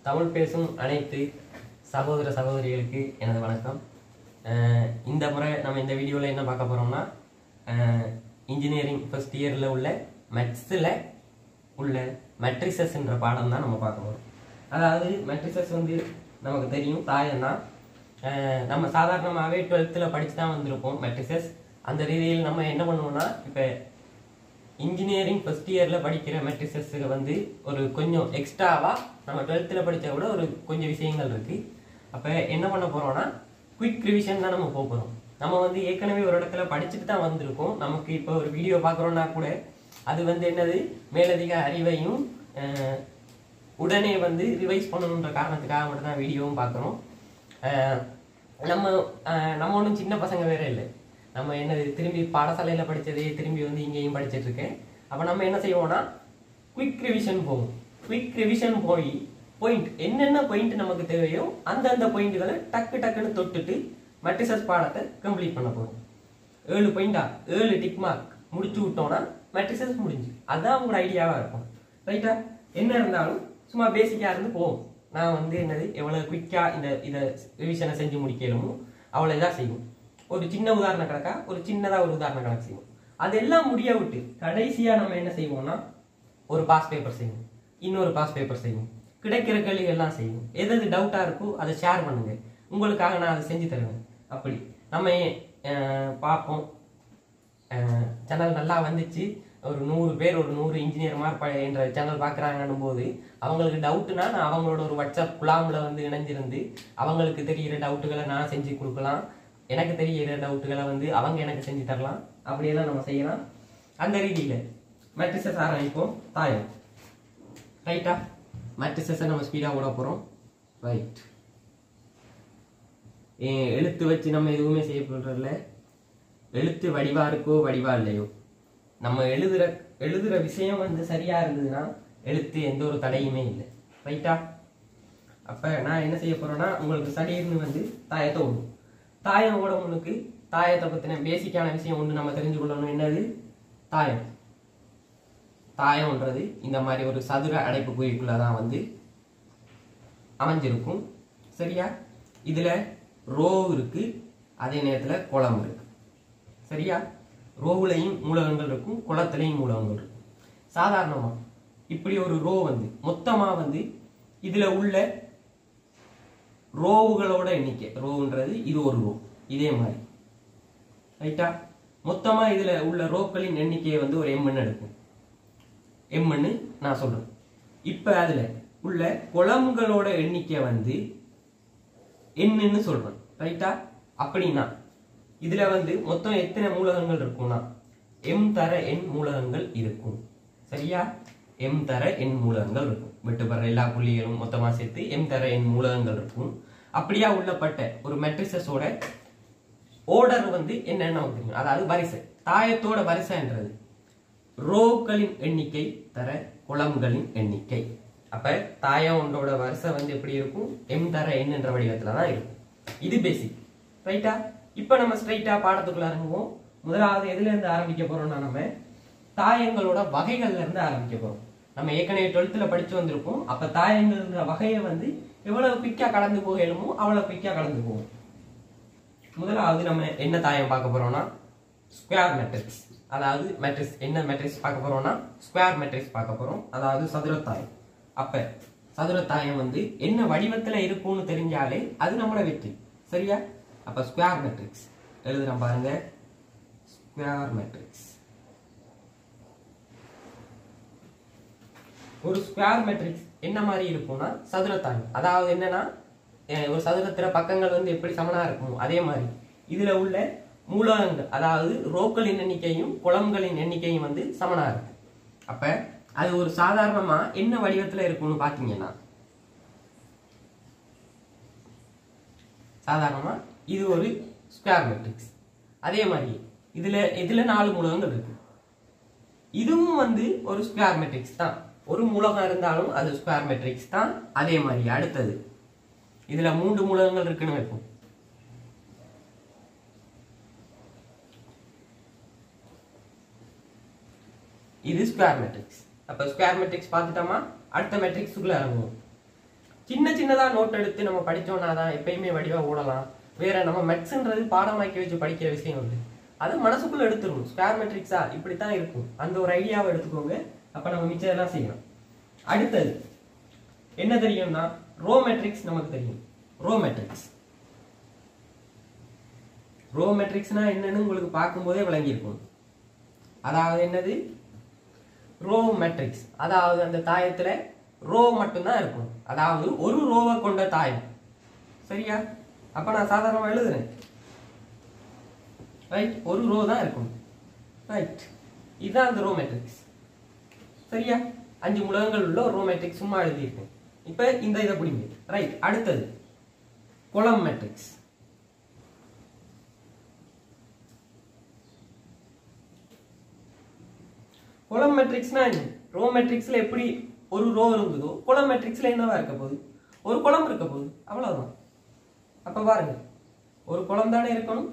தமிழ் பேசும் அனைத்து சகோதர சகோதரிகளுக்கு எனது வணக்கம் அஹ் இந்த முறை நம்ம இந்த வீடியோவில் என்ன பார்க்க போகிறோம்னா இன்ஜினியரிங் ஃபர்ஸ்ட் இயரில் உள்ள மேத்ஸில் உள்ள மெட்ரிசஸ்ன்ற பாடம் தான் நம்ம பார்க்க போகிறோம் அதாவது மெட்ரிசஸ் வந்து நமக்கு தெரியும் தாயம் தான் நம்ம சாதாரணமாகவே டுவெல்த்தில் படித்து தான் வந்திருப்போம் மெட்ரிசஸ் அந்த ரீதியில் நம்ம என்ன பண்ணுவோம்னா இப்போ இன்ஜினியரிங் ஃபர்ஸ்ட் இயரில் படிக்கிற மெட்ரிசஸுக்கு வந்து ஒரு கொஞ்சம் எக்ஸ்ட்ராவாக நம்ம டுவெல்த்தில் படித்தா கூட ஒரு கொஞ்சம் விஷயங்கள் இருக்குது அப்போ என்ன பண்ண போகிறோம்னா குயிக் ரிவிஷன் தான் நம்ம போக போகிறோம் நம்ம வந்து ஏற்கனவே ஒரு இடத்துல படிச்சுட்டு தான் வந்திருக்கோம் நமக்கு இப்போ ஒரு வீடியோ பார்க்குறோன்னா கூட அது வந்து என்னது மேலதிக அறிவையும் அஹ், உடனே வந்து ரிவைஸ் பண்ணணுன்ற காரணத்துக்காக மட்டும் தான் வீடியோவும் பார்க்குறோம் நம்ம அஹ், நம்ம ஒன்றும் சின்ன பசங்க வேற இல்லை நம்ம என்னது திரும்பி பாடசாலையில் படித்ததே திரும்பி வந்து இங்கேயும் படிச்சிட்டு இருக்கேன் அப்போ நம்ம என்ன செய்வோம்னா குயிக் ரிவிஷன் போவோம் குயிக் ரிவிஷன் போய் பாயிண்ட் என்னென்ன பாயிண்ட் நமக்கு தேவையோ அந்தந்த பாயிண்ட்டுகளை டக்கு டக்குன்னு தொட்டுட்டு மெட்ரிசஸ் பாடத்தை கம்ப்ளீட் பண்ண போகிறோம் ஏழு பாயிண்டா ஏழு டிக் மார்க் முடிச்சு விட்டோம்னா மெட்ரிசஸ் முடிஞ்சு அதுதான் உங்களோட ஐடியாவாக இருக்கும் ரைட்டா என்ன இருந்தாலும் சும்மா பேசிக்காக இருந்து போவோம் நான் வந்து என்னது எவ்வளோ குயிக்காக இந்த இதை ரிவிஷனை செஞ்சு முடிக்கணுமோ அவ்வளோ இதாக செய்வோம் ஒரு சின்ன உதாரண கணக்கா ஒரு சின்னதாக ஒரு உதாரண கணக்கு செய்வோம் அதெல்லாம் முடிய விட்டு கடைசியாக நம்ம என்ன செய்வோம்னா ஒரு பாஸ் பேப்பர் செய்வோம் இன்னொரு பாஸ் பேப்பர் செய்வோம் கிடைக்கிற கேள்வி எல்லாம் செய்வோம் எது எது டவுட்டாக இருக்கோ அதை ஷேர் பண்ணுங்க உங்களுக்காக நான் அதை செஞ்சு தருவேன் அப்படி நம்ம அஹ், பார்ப்போம் சேனல் நல்லா வந்துச்சு ஒரு நூறு பேர் ஒரு நூறு இன்ஜினியர் மாதிரி என்ற சேனல் பார்க்குறாங்கன்னும் போது அவங்களுக்கு டவுட்னா நான் அவங்களோட ஒரு வாட்ஸ்அப் குழாமில் வந்து இணைஞ்சிருந்து அவங்களுக்கு தெரிகிற டவுட்டுகளை நான் செஞ்சு கொடுக்கலாம் எனக்கு தெரிகிற டவுட்டுகளை வந்து அவங்க எனக்கு செஞ்சு தரலாம் அப்படியெல்லாம் நம்ம செய்யலாம் அந்த ரீதியில் மெட்ரிசஸ் ஆரம்பிப்போம் தாயம் ரைட்டா மெட்ரிசஸை நம்ம ஸ்பீடாக ஓட போகிறோம் ரைட் எழுத்து வச்சு நம்ம எதுவுமே செய்யப்படுறதில்ல எழுத்து வடிவா இருக்கோ வடிவா இல்லையோ நம்ம எழுதுற எழுதுற விஷயம் வந்து சரியா இருந்ததுன்னா எழுத்து எந்த ஒரு தடையுமே இல்லை ரைட்டா அப்ப நான் என்ன செய்ய போறேன்னா உங்களுக்கு சடீர்னு வந்து தாயத்தை ஓடும் தாயம் ஓட முன்னுக்கு தாயத்தை பத்தின பேசிக்கான விஷயம் ஒன்று நம்ம தெரிஞ்சு கொள்ளணும் என்னது தாயம் தாயம்ன்றது இந்த மாதிரி ஒரு சதுர அடைப்பு குறிக்குள்ள தான் வந்து அமைஞ்சிருக்கும் சரியா இதுல ரோ இருக்கு அதே நேரத்துல குளம் இருக்கு சரியா ரோவுலையும் மூலகங்கள் இருக்கும் குளத்துலையும் மூலகங்கள் இருக்கும் சாதாரணமா இப்படி ஒரு ரோ வந்து மொத்தமா வந்து இதுல உள்ள ரோவுகளோட எண்ணிக்கை ரோன்றது இது ஒரு ரோ இதே மாதிரி ரைட்டா மொத்தமா இதுல உள்ள ரோக்களின் எண்ணிக்கையை வந்து ஒரு எம்என் எடுக்கும் எம்என்னு நான் சொல்றேன் இப்ப அதுல உள்ள குளம்களோட எண்ணிக்கை வந்து என்னன்னு சொல்றேன் ரைட்டா அப்படின்னா இதுல வந்து மொத்தம் எத்தனை மூலகங்கள் இருக்கும்னா எம் தர எண் மூலகங்கள் இருக்கும் சரியா எம் தர எண் மூலகங்கள் இருக்கும் வெட்டுப்படுற எல்லா புள்ளிகளும் மொத்தமா சேர்த்து எம் தர எண் மூலகங்கள் இருக்கும் அப்படியா உள்ளப்பட்ட ஒரு மெட்ரிசஸோட ஓர்டர் வந்து என்னென்ன தெரியும் அதாவது வரிசை தாயத்தோட வரிசைன்றது ரோக்களின் எண்ணிக்கை தர குளம்களின் எண்ணிக்கை அப்ப தாயம் ஒன்றோட வரிசை வந்து எப்படி இருக்கும் எம் தர எண் என்ற வடிவத்துல தான் இருக்கும் இது பேசிக் ரைட்டா இப்ப நம்ம ஸ்ட்ரைட்டா பாடத்துக்குள்ள இறங்குவோம் முதலாவது எதுல இருந்து ஆரம்பிக்க போறோம்னா நம்ம தாயங்களோட வகைகள்ல இருந்து ஆரம்பிக்க போறோம் நம்ம ஏற்கனவே டுவெல்த்ல படிச்சு வந்திருப்போம் அப்ப தாயங்கள்ன்ற வகையை வந்து எவ்வளவு குயிக்கா கடந்து போகலுமோ அவ்வளவு குயிக்கா கடந்து போகும் முதலாவது நம்ம என்ன தாயம் பார்க்க போறோம்னா ஸ்கொயர் மேட்ரிக்ஸ் அதாவது மேட்ரிக்ஸ் என்ன மேட்ரிக்ஸ் பார்க்க போறோம்னா ஸ்கொயர் மேட்ரிக்ஸ் பார்க்க போறோம் அதாவது சதுரத்தாயம் அப்ப சதுரத்தாயம் வந்து என்ன வடிவத்துல இருக்கும்னு தெரிஞ்சாலே அது நம்மளோட வெற்றி சரியா அப்ப ஸ்கொயர் மேட்ரிக்ஸ் எழுதுறேன் பாருங்க ஸ்கொயர் மேட்ரிக்ஸ் ஒரு ஸ்கொயர் மேட்ரிக்ஸ் என்ன மாதிரி இருக்கும்னா சதுரத்தாயம் அதாவது என்னன்னா அஹ் ஒரு சதுரத்துல பக்கங்கள் வந்து எப்படி சமனா இருக்கும் அதே மாதிரி இதுல உள்ள மூலகங்கள் அதாவது ரோக்களின் எண்ணிக்கையும் குளம்களின் எண்ணிக்கையும் வந்து சமனா இருக்கு அப்ப அது ஒரு சாதாரணமா என்ன வடிவத்துல இருக்கும்னு பாத்தீங்கன்னா சாதாரணமா இது ஒரு ஸ்கொயர் மேட்ரிக்ஸ் அதே மாதிரி இதுல இதுல நாலு மூலகங்கள் இருக்கு இதுவும் வந்து ஒரு ஸ்கொயர் மேட்ரிக்ஸ் தான் ஒரு மூலகம் இருந்தாலும் அது ஸ்கொயர் மேட்ரிக்ஸ் தான் அதே மாதிரி அடுத்தது இதுல மூன்று மூலகங்கள் இருக்குன்னு வைப்போம் இது ஸ்கொயர் மேட்ரிக்ஸ் அப்ப ஸ்கொயர் மேட்ரிக்ஸ் பார்த்துட்டோமா அடுத்த மேட்ரிக்ஸுக்குள்ள இறங்குவோம் சின்ன சின்னதா நோட் எடுத்து நம்ம படிச்சோம்னா தான் எப்பயுமே வடிவா ஓடலாம் வேற நம்ம மெட்ஸ்ன்றது பாடமாக்கி வச்சு படிக்கிற விஷயம் வந்து அதை மனசுக்குள்ள எடுத்துடணும் ஸ்கொயர் மெட்ரிக்ஸா இப்படித்தான் இருக்கும் அந்த ஒரு ஐடியாவை எடுத்துக்கோங்க அப்ப நம்ம மிச்சம் எல்லாம் செய்யலாம் அடுத்தது என்ன தெரியும்னா ரோ மெட்ரிக்ஸ் நமக்கு தெரியும் ரோ மெட்ரிக்ஸ் ரோ மெட்ரிக்ஸ்னா என்னன்னு உங்களுக்கு பார்க்கும்போதே விளங்கியிருக்கும் அதாவது என்னது ரோ மெட்ரிக்ஸ் அதாவது அந்த தாயத்துல ரோ மட்டும்தான் இருக்கும் அதாவது ஒரு ரோவை கொண்ட தாயம் சரியா அப்ப நான் சாதாரணமா எழுதுறேன் ரைட் ஒரு ரோ தான் இருக்கும் ரைட் இதுதான் அந்த ரோ மேட்ரிக்ஸ் சரியா அஞ்சு முழகங்கள் உள்ள ஒரு ரோ மேட்ரிக்ஸ் சும்மா எழுதியிருக்கேன் இப்போ இந்த இதை பிடிங்க ரைட் அடுத்தது குளம் மேட்ரிக்ஸ் குளம் மேட்ரிக்ஸ்னா என்ன ரோ மேட்ரிக்ஸ்ல எப்படி ஒரு ரோ இருந்ததோ குளம் மேட்ரிக்ஸ்ல என்னவா இருக்க போகுது ஒரு குளம் இருக்க போகுது அவ்வளவுதான் அப்ப பாருங்க ஒரு குளம் தானே இருக்கணும்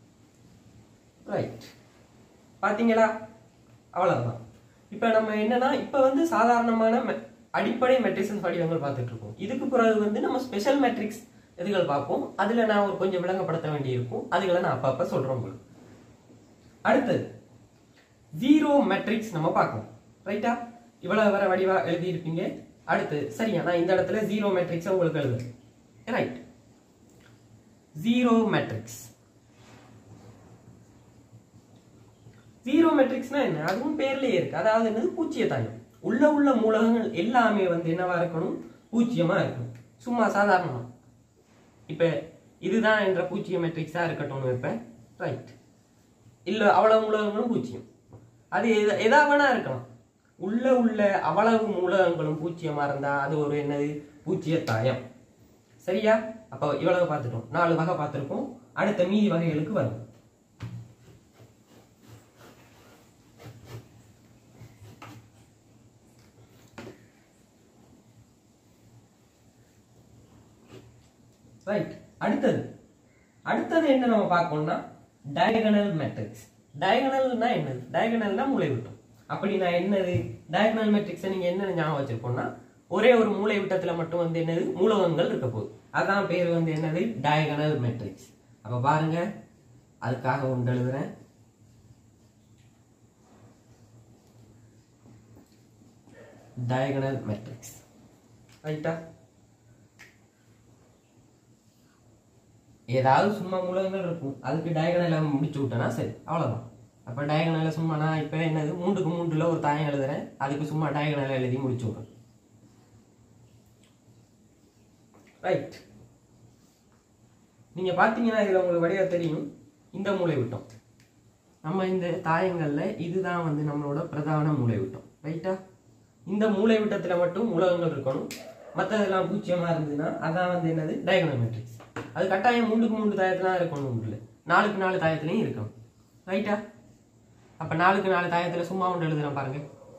ரைட் பாத்தீங்களா அவ்வளவுதான் இப்ப நம்ம என்னன்னா இப்ப வந்து சாதாரணமான me- அடிப்படை மெட்ரிக்ஸ் வடிவங்கள் பார்த்துட்டு இருக்கோம் இதுக்கு பிறகு வந்து நம்ம ஸ்பெஷல் மெட்ரிக்ஸ் இதுகள் பார்ப்போம் அதுல நான் ஒரு கொஞ்சம் விளங்கப்படுத்த வேண்டியிருக்கும் அதுகளை நான் அப்பப்ப சொல்றேன் உங்களுக்கு அடுத்தது ஜீரோ மெட்ரிக்ஸ் நம்ம பார்க்கணும் ரைட்டா இவ்வளவு வர வடிவா எழுதியிருப்பீங்க அடுத்து சரியா நான் இந்த இடத்துல ஜீரோ மெட்ரிக்ஸ் உங்களுக்கு எழுதுறேன் ரைட் ஜீரோ மெட்ரிக்ஸ் ஜீரோ மெட்ரிக்ஸ்னா என்ன அதுவும் பேர்லயே இருக்கு அதாவது என்னது பூச்சிய தாயம் உள்ள உள்ள மூலகங்கள் எல்லாமே வந்து என்னவா இருக்கணும் பூச்சியமா இருக்கணும் சும்மா சாதாரணமா இப்ப இதுதான் என்ற பூச்சிய மெட்ரிக்ஸா இருக்கட்டும் இப்ப ரைட் இல்ல அவ்வளவு மூலகங்களும் பூச்சியம் அது எத- எதா வேணா இருக்கலாம் உள்ள உள்ள அவ்வளவு மூலகங்களும் பூச்சியமா இருந்தா அது ஒரு என்னது பூச்சிய தாயம் சரியா அப்ப இவ்வளவு பார்த்துட்டோம் நாலு வகை பார்த்திருக்கோம் அடுத்த மீதி வகைகளுக்கு வரும் ரைட் அடுத்தது அடுத்தது என்ன நம்ம பார்க்கணும்னா டயகனல் மேட்ரிக்ஸ் டயகனல்னா என்னது டயகனல்னா மூலைவிட்டம் அப்படின்னா என்னது டயகனல் மேட்ரிக்ஸை நீங்க என்ன ஞாபகம் வச்சிருக்கோம்னா ஒரே ஒரு மூலை விட்டத்துல மட்டும் வந்து என்னது மூலகங்கள் இருக்க போகுது அதான் பேர் வந்து என்னது டயகனல் மேட்ரிக்ஸ் அப்ப பாருங்க அதுக்காக ஒன்று எழுதுறேன் டயகனல் மேட்ரிக்ஸ் ரைட்டா ஏதாவது சும்மா மூலகங்கள் இருக்கும் அதுக்கு டயகனலை முடிச்சு விட்டேன்னா சரி அவ்வளவுதான் அப்ப டயகனல சும்மா நான் இப்ப என்னது மூன்றுக்கு மூன்றுல ஒரு தாயம் எழுதுறேன் அதுக்கு சும்மா டயகனலை எழுதி முடிச்சு விடுறேன் ரைட் நீங்க பாத்தீங்கன்னா இதுல உங்களுக்கு வடிவா தெரியும் இந்த மூளை விட்டம் நம்ம இந்த தாயங்கள்ல இதுதான் வந்து நம்மளோட பிரதான மூளை விட்டம் ரைட்டா இந்த மூளை விட்டத்துல மட்டும் மூலகங்கள் இருக்கணும் மற்றதெல்லாம் பூச்சியமா இருந்ததுன்னா அதான் வந்து என்னது டயகனல் மேட்ரிக்ஸ் அது கட்டாயம் மூன்றுக்கு மூன்று தாயத்துல இருக்கணும் இல்லை நாலுக்கு நாலு தாயத்துலயும் இருக்கணும் ரைட்டா அப்ப நாலுக்கு நாலு தாயத்துல சும்மா ஒன்று எழுதுறேன் பாருங்க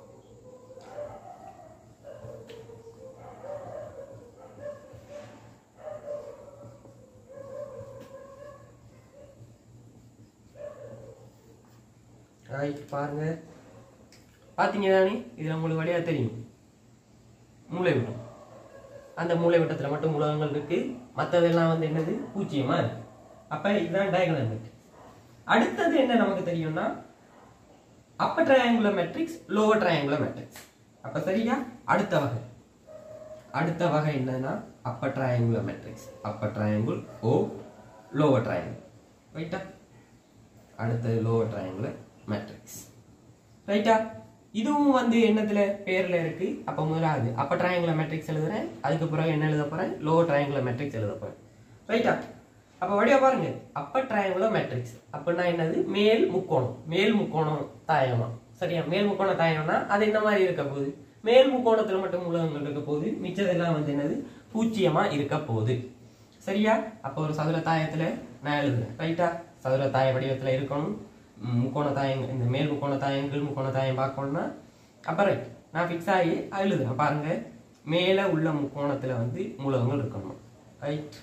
ரைட் பாருங்க பாத்தீங்க தானே இதுல உங்களுக்கு வழியா தெரியும் மூளை விட்டம் அந்த மூளை விட்டத்துல மட்டும் மூலகங்கள் இருக்கு மத்ததெல்லாம் வந்து என்னது பூச்சியமா இருக்கு அப்ப இதுதான் டயகனல் மேட்ரிக்ஸ் அடுத்தது என்ன நமக்கு தெரியும்னா upper triangular matrix lower triangular matrix அப்ப சரியா அடுத்த வகை அடுத்த வகை என்னன்னா upper triangular matrix upper triangular or lower triangular ரைட்டா அடுத்தது லோவர் ட்ரையாங்குலர் மேட்ரிக்ஸ் ரைட்டா இதுவும் வந்து என்னத்துல பேர்ல இருக்கு அப்ப முதலாவது அப்ப ட்ரையாங்குலர் மேட்ரிக்ஸ் எழுதுறேன் அதுக்கு பிறகு என்ன எழுத போறேன் லோவர் ட்ரையாங்குலர் மேட்ரிக்ஸ் எழுத போறேன் ரைட்டா அப்ப வடிவா பாருங்க அப்ப ட்ரையாங்குலர் மேட்ரிக்ஸ் அப்படின்னா என்னது மேல் முக்கோணம் மேல் முக்கோணம் தாயமா சரியா மேல் முக்கோண தாயம்னா அது என்ன மாதிரி இருக்க போகுது மேல் முக்கோணத்துல மட்டும் உலகங்கள் இருக்க போகுது மிச்சதெல்லாம் வந்து என்னது பூச்சியமா இருக்க போகுது சரியா அப்ப ஒரு சதுர தாயத்துல நான் எழுதுறேன் ரைட்டா சதுர தாய வடிவத்துல இருக்கணும் ம், முக்கோண தாயம் இந்த மேல் முக்கோண தாயம் கீழ் முக்கோண தாயம் பார்க்கணும்னா அப்ப ரைட் நான் ஃபிக்ஸ் ஆகி எழுதுறேன் பாருங்க மேல உள்ள முக்கோணத்துல வந்து மூலகங்கள் இருக்கணும் ரைட்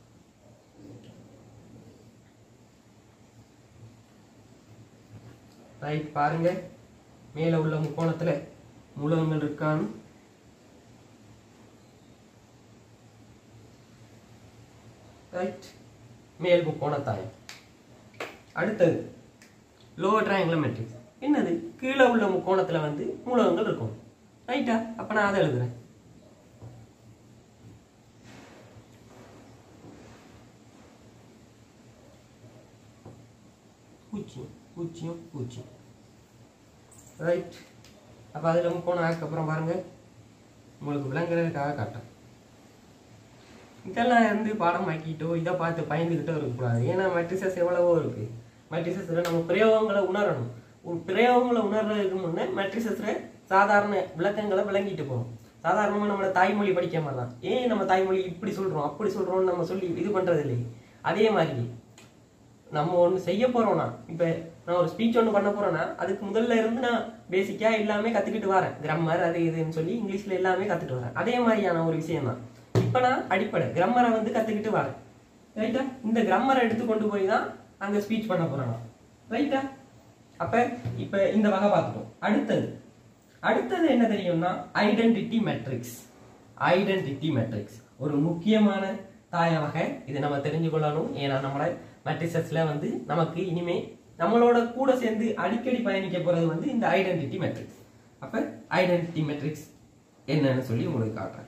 ரைட் பாருங்க மேல உள்ள முக்கோணத்துல மூலகங்கள் இருக்கான்னு ரைட் மேல் முக்கோணத்தாயம் அடுத்தது லோவர் ட்ரையாங்குலர் மேட்ரிக்ஸ் என்னது கீழே உள்ள முக்கோணத்துல வந்து மூலகங்கள் இருக்கும் ரைட்டா அப்ப நான் அதை எழுதுறேன் பூஜ்ஜியம் பூஜ்ஜியம் பூஜ்ஜியம் ரைட் அப்போ அதில் முக்கோணம் அதுக்கப்புறம் பாருங்க உங்களுக்கு விளங்குறதுக்காக காட்டுறேன் இதெல்லாம் வந்து பாடம் ஆக்கிட்டோ இதை பார்த்து பயந்துக்கிட்டோ இருக்கக்கூடாது ஏன்னா மெட்ரிசஸ் எவ்வளவோ இருக்கு மெட்ரிசஸில் நம்ம பிரயோகங்களை உணரணும் ஒரு பிரயோகங்களை உணர்றதுக்கு முன்னே மெட்ரிசஸில் சாதாரண விளக்கங்களை விளங்கிட்டு போகணும் சாதாரணமாக நம்மளோட தாய்மொழி படிக்க மாதிரி தான் ஏன் நம்ம தாய்மொழி இப்படி சொல்கிறோம் அப்படி சொல்கிறோம்னு நம்ம சொல்லி இது பண்ணுறது இல்லையே அதே மாதிரி நம்ம ஒன்று செய்ய போறோம்னா இப்போ நான் ஒரு ஸ்பீச் ஒன்று பண்ண போறேன்னா அதுக்கு முதல்ல இருந்து நான் பேசிக்கா எல்லாமே கத்துக்கிட்டு வரேன் கிராமர் அது இதுன்னு சொல்லி இங்கிலீஷ்ல எல்லாமே கத்துட்டு வரேன் அதே மாதிரியான ஒரு விஷயம் தான் இப்போ நான் அடிப்படை கிராமரை வந்து கத்துக்கிட்டு வரேன் ரைட்டா இந்த கிராமரை எடுத்து கொண்டு போய் தான் அங்க ஸ்பீச் பண்ண போறேன் நான் ரைட்டா அப்ப இப்ப இந்த வகை பார்த்துட்டோம் அடுத்தது அடுத்தது என்ன தெரியும்னா ஐடென்டிட்டி மேட்ரிக்ஸ் ஐடென்டிட்டி மேட்ரிக்ஸ் ஒரு முக்கியமான தாய வகை இதை நம்ம தெரிஞ்சு கொள்ளணும் ஏன்னா நம்மளோட மேட்ரிசஸ்ல வந்து நமக்கு இனிமே நம்மளோட கூட சேர்ந்து அடிக்கடி பயணிக்க போறது வந்து இந்த ஐடென்டிட்டி மேட்ரிக்ஸ் அப்ப ஐடென்டிட்டி மேட்ரிக்ஸ் என்னன்னு சொல்லி உங்களுக்கு காட்டுறேன்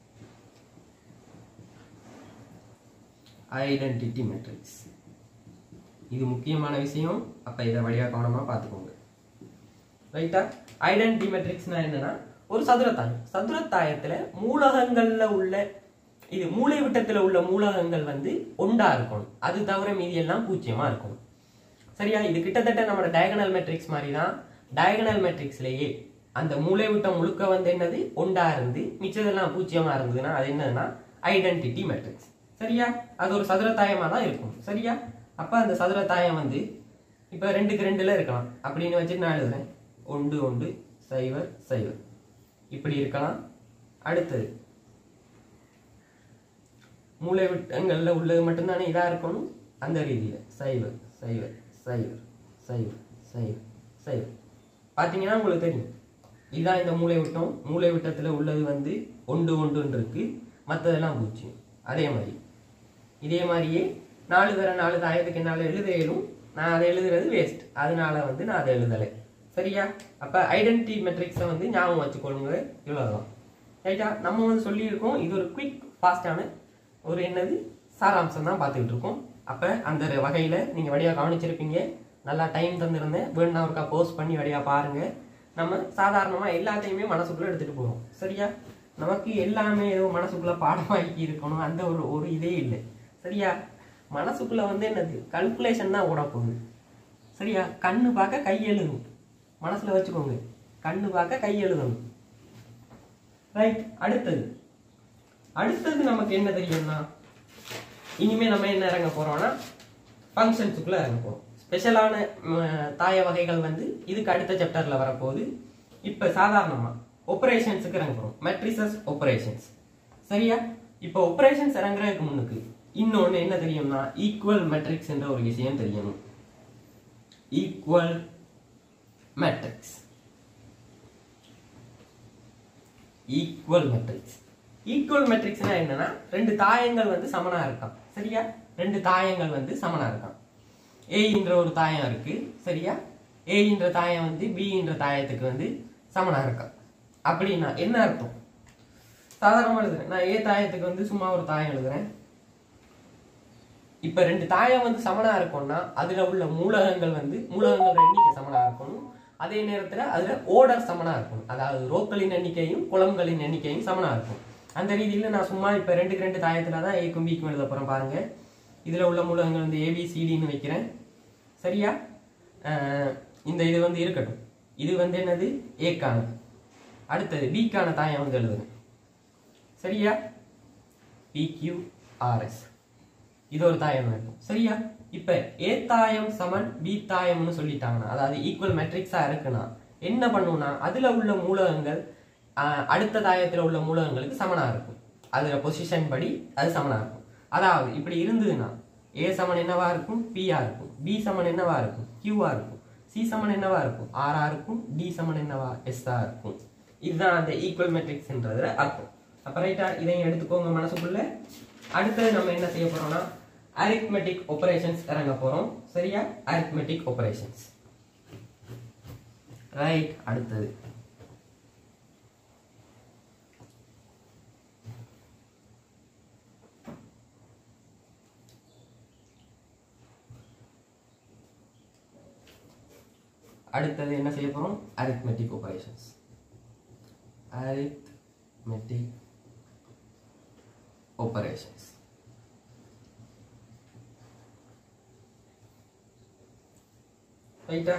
ஐடென்டிட்டி மேட்ரிக்ஸ் இது முக்கியமான விஷயம் அப்ப இதை வழியா கவனமா பார்த்துக்கோங்க ரைட்டா ஐடென்டிட்டி மெட்ரிக்ஸ்னா என்னன்னா ஒரு சதுரத்தாயம் சதுரத்தாயத்துல மூலகங்கள்ல உள்ள இது மூளை விட்டத்துல உள்ள மூலகங்கள் வந்து ஒண்டா இருக்கணும் அது தவிர மீதி எல்லாம் பூஜ்ஜியமா இருக்கணும் சரியா இது கிட்டத்தட்ட நம்மளோட டயகனல் மெட்ரிக்ஸ் மாதிரி தான் டயகனல் மெட்ரிக்ஸ்லயே அந்த மூளை விட்டம் முழுக்க வந்து என்னது ஒண்டா இருந்து மிச்சதெல்லாம் பூஜ்ஜியமா இருந்ததுன்னா அது என்னதுன்னா ஐடென்டிட்டி மெட்ரிக்ஸ் சரியா அது ஒரு சதுரத்தாயமா தான் இருக்கும் சரியா அப்ப அந்த சதுரத்தாயம் வந்து இப்ப ரெண்டுக்கு ரெண்டுல இருக்கலாம் அப்படின்னு வச்சு நான் எழுதுறேன் ஒன்று ஒன்று சைவர் சைவர் இப்படி இருக்கலாம் அடுத்தது மூளை விட்டங்கள்ல உள்ளது மட்டும்தானே இதா இருக்கணும் அந்த ரீதியில சைவர் சைவர் சைவர் சைவர் சைவர் சைவர் பாத்தீங்கன்னா உங்களுக்கு தெரியும் இதுதான் இந்த மூளை விட்டம் மூளை விட்டத்துல உள்ளது வந்து ஒன்று ஒன்றுன்னு இருக்கு மற்றதெல்லாம் பூஜ்ஜியம் அதே மாதிரி இதே மாதிரியே நாலு தர நாலு தாயத்துக்கு என்னால் எழுத இயலும் நான் அதை எழுதுறது வேஸ்ட் அதனால வந்து நான் அதை எழுதலை சரியா அப்ப ஐடென்டிட்டி மெட்ரிக்ஸை வந்து ஞாபகம் வச்சுக்கொள்ளுங்க இவ்வளவுதான் ரைட்டா நம்ம வந்து சொல்லியிருக்கோம் இது ஒரு குயிக் ஃபாஸ்டான ஒரு என்னது சாராம்சம் தான் பார்த்துக்கிட்டு இருக்கோம் அப்ப அந்த வகையில நீங்க வழியா கவனிச்சிருப்பீங்க நல்லா டைம் தந்திருந்தேன் வேணும்னா ஒருக்கா போஸ்ட் பண்ணி வழியா பாருங்க நம்ம சாதாரணமா எல்லாத்தையுமே மனசுக்குள்ள எடுத்துட்டு போறோம் சரியா நமக்கு எல்லாமே ஏதோ மனசுக்குள்ள பாடமாக்கி இருக்கணும் அந்த ஒரு ஒரு இதே இல்லை சரியா மனசுக்குள்ள வந்து என்னது கல்குலேஷன் தான் ஓட போகுது சரியா கண்ணு பார்க்க கை எழுதும் மனசுல வச்சுக்கோங்க கண்ணு பார்க்க கை எழுதணும் ரைட் அடுத்தது அடுத்தது நமக்கு என்ன தெரியும்னா இனிமே நம்ம என்ன இறங்க போறோம்னா ஃபங்க்ஷன்ஸுக்குள்ள இறங்க போறோம் ஸ்பெஷலான தாய வகைகள் வந்து இதுக்கு அடுத்த சாப்டர்ல வரப்போகுது இப்ப சாதாரணமா ஆபரேஷன்ஸுக்கு இறங்க போறோம் மெட்ரிசஸ் ஆபரேஷன்ஸ் சரியா இப்போ ஆபரேஷன்ஸ் இறங்குறதுக்கு முன்னுக்கு இன்னொன்னு என்ன தெரியும்னா ஈக்குவல் மெட்ரிக்ஸ் என்ற ஒரு விஷயம் தெரியணும் equal matrix equal matrix equal மேட்ரிக்ஸ்னா என்னன்னா ரெண்டு தாயங்கள் வந்து சமனா இருக்கான் சரியா ரெண்டு தாயங்கள் வந்து சமனா இருக்கான் ஏன்ற ஒரு தாயம் இருக்கு சரியா ஏன்ற தாயம் வந்து பின்ற தாயத்துக்கு வந்து சமனா இருக்கான் அப்படின்னா என்ன அர்த்தம் சாதாரணமா எழுதுறேன் நான் ஏ தாயத்துக்கு வந்து சும்மா ஒரு தாயம் எழுதுறேன் இப்ப ரெண்டு தாயம் வந்து சமனா இருக்கும்னா அதுல உள்ள மூலகங்கள் வந்து மூலகங்கள் எண்ணிக்கை சமனா இருக்கணும் அதே நேரத்துல அதுல ஓடர் சமனா இருக்கணும் அதாவது ரோக்களின் எண்ணிக்கையும் குளம்களின் எண்ணிக்கையும் சமனா இருக்கும் அந்த ரீதியில நான் சும்மா இப்ப ரெண்டுக்கு ரெண்டு தாயத்துல தான் ஏக்கும் பிக்கும் எழுத போறேன் பாருங்க இதுல உள்ள மூலகங்கள் வந்து ஏபிசிடின்னு வைக்கிறேன் சரியா அஹ் இந்த இது வந்து இருக்கட்டும் இது வந்து என்னது ஏக்கான அடுத்தது பிக்கான தாயம் வந்து எழுதுறேன் சரியா பிக்யூஆர்எஸ் இது ஒரு தாயம் இருக்கும் சரியா இப்ப ஏ தாயம் சமன் பி தாயம்னு சொல்லிட்டாங்கன்னா அதாவது ஈக்குவல் மெட்ரிக்ஸா இருக்குன்னா என்ன பண்ணும்னா அதுல உள்ள மூலகங்கள் ஆஹ், அடுத்த தாயத்துல உள்ள மூலகங்களுக்கு சமனா இருக்கும் அதுல பொசிஷன் படி அது சமனா இருக்கும் அதாவது இப்படி இருந்ததுன்னா ஏ சமன் என்னவா இருக்கும் பிஆ இருக்கும் பி சமன் என்னவா இருக்கும் கியூஆ இருக்கும் சி சமன் என்னவா இருக்கும் ஆர்ஆ இருக்கும் டி சமன் என்னவா எஸ்ஆ இருக்கும் இதுதான் அந்த ஈக்குவல் மெட்ரிக்ஸ்ன்றதுல அர்த்தம் அப்ப ரைட்டா இதையும் எடுத்துக்கோங்க மனசுக்குள்ள அடுத்தது நம்ம என்ன செய்ய போறோம்னா arithmetic operations இறங்க போறோம் சரியா arithmetic operations ரைட் அடுத்தது அடுத்தது என்ன செய்ய போறோம் arithmetic operations arithmetic operations ரைட்டா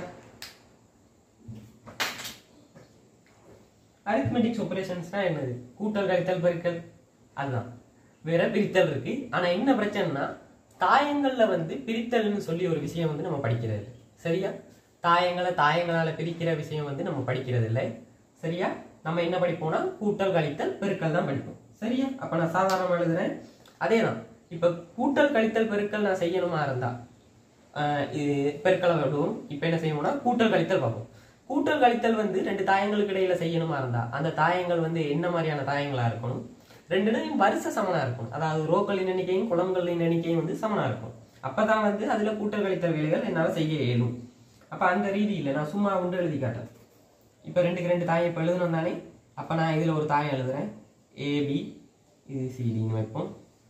arithmetic operations-னா என்னது கூட்டல் கழித்தல் பெருக்கல் அதுதான் வேற பிரித்தல் இருக்கு ஆனா என்ன பிரச்சனைனா தாயங்கள்ல வந்து பிரித்தல்னு சொல்லி ஒரு விஷயம் வந்து நம்ம படிக்கிறது இல்லை சரியா தாயங்களை தாயங்களால பிரிக்கிற விஷயம் வந்து நம்ம படிக்கிறது இல்லை சரியா நம்ம என்ன படிப்போம்னா கூட்டல் கழித்தல் பெருக்கல் தான் படிப்போம் சரியா அப்ப நான் சாதாரணமா எழுதுறேன் அதே தான் இப்ப கூட்டல் கழித்தல் பெருக்கல் நான் செய்யணுமா இருந்தா ஆஹ் இது பெருக்களை விடுவோம் இப்போ என்ன செய்யணும்னா கூட்டல் கழித்தல் பார்ப்போம் கூட்டல் கழித்தல் வந்து ரெண்டு தாயங்களுக்கு இடையில செய்யணுமா இருந்தா அந்த தாயங்கள் வந்து என்ன மாதிரியான தாயங்களா இருக்கணும் ரெண்டுலையும் வரிசை சமனா இருக்கணும் அதாவது ரோக்களின் எண்ணிக்கையும் குளம்களின் எண்ணிக்கையும் வந்து சமனா இருக்கும் அப்பதான் வந்து அதுல கூட்டல் கழித்தல் வேலைகள் என்னால செய்ய இயலும் அப்ப அந்த ரீதியில நான் சும்மா உண்டு எழுதி காட்டுறேன் இப்ப ரெண்டுக்கு ரெண்டு தாயம் இப்ப எழுதணும் தானே அப்ப நான் இதுல ஒரு தாயம் எழுதுறேன் ஏபி இது சிடின்னு வைப்போம்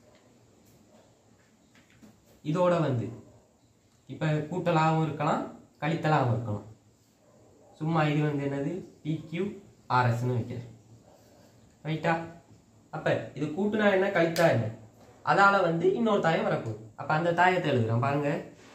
இதோட வந்து இப்போ கூட்டலாகவும் இருக்கலாம் கழித்தலாகவும் இருக்கலாம் சும்மா இது வந்து என்னது பிக்யூ ஆர்எஸ்ன்னு வைக்கிறேன் ரைட்டா அப்போ இது கூட்டுனா என்ன கழித்தா என்ன அதால வந்து இன்னொரு தாயம் வரப்போகுது அப்போ அந்த தாயத்தை எழுதுறோம் பாருங்க